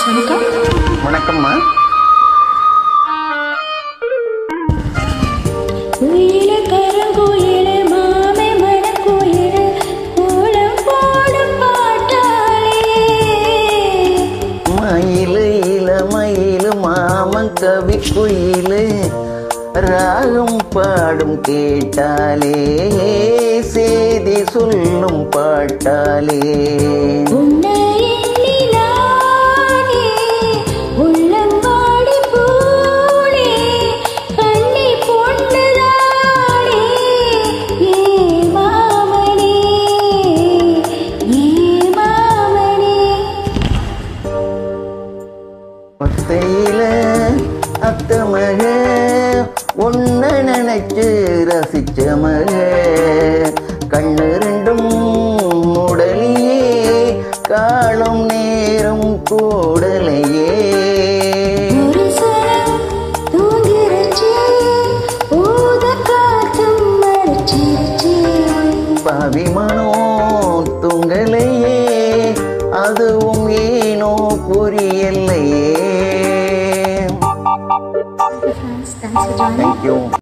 வணக்கம் வணக்கம்மா குயிலு கருங்குயிலு மாமே மணக்குயிலு கோலம் போடும் பாட்டாளே மயிலு இளமயிலு மாமன் கவி குயிலு ராகம் பாடும் கேட்டாலே செய்தி சொல்லும் பாட்டாலே உன்னை எண்ணி நானே உள்ளம் வாடி போனே கண்ணி பொண்ணுதானே ஏ மாமனே ஏ மாமனே ஒத்தையில அத்த மக ஒன்ன நினைச்சு ரசிச்ச மக கண்ணு ரெண்டும் உடலையே காலம் நேரம் கூடலையே ஒரு சரம் தூங்கிருச்சு ஊத காத்தும் மறைச்சிருச்சு பவிமனோ துங்கலையே அதுவும் ஏனோ புரியலையே Thanks for joining. தேங்க்யூ